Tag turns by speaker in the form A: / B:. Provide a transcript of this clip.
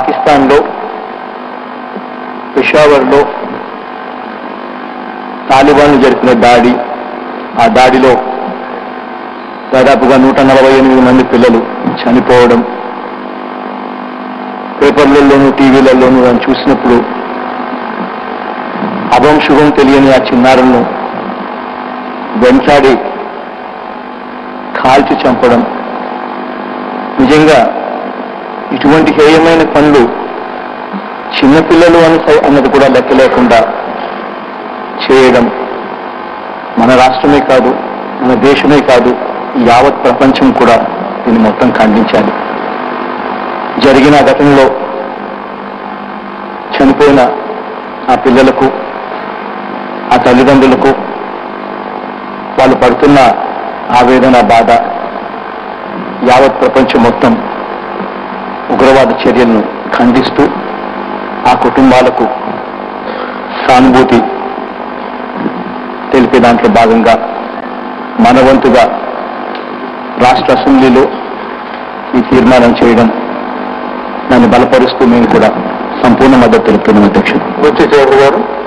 A: పాకిస్తాన్లో పెషావర్లో తాలిబాన్లు జరిపిన దాడి ఆ దాడిలో దాదాపుగా నూట నలభై ఎనిమిది మంది పిల్లలు చనిపోవడం పేపర్లలోనూ టీవీలలోనూ దాన్ని చూసినప్పుడు అభం శుభం తెలియని ఆ చిన్నారులను వెంటాడి కాల్చి చంపడం నిజంగా ఇటువంటి హేయమైన పనులు చిన్నపిల్లలు అని సై- అన్నది కూడా లెక్క లేకుండా చేయడం మన రాష్ట్రమే కాదు మన దేశమే కాదు యావత్ ప్రపంచం కూడా దీన్ని మొత్తం ఖండించాలి జరిగిన ఘటనలో చనిపోయిన ఆ పిల్లలకు ఆ తల్లిదండ్రులకు వాళ్ళు పడుతున్న ఆవేదన బాధ యావత్ ప్రపంచం మొత్తం ఉగ్రవాద చర్యలను ఖండిస్తూ ఆ కుటుంబాలకు సానుభూతి తెలిపే దాంట్లో భాగంగా మన వంతుగా రాష్ట్ర అసెంబ్లీలో ఈ తీర్మానం చేయడం దాన్ని బలపరుస్తూ మేము కూడా సంపూర్ణ మద్దతు తెలుపుతున్నాం అధ్యక్షుడు
B: మూర్తి చౌదరి గారు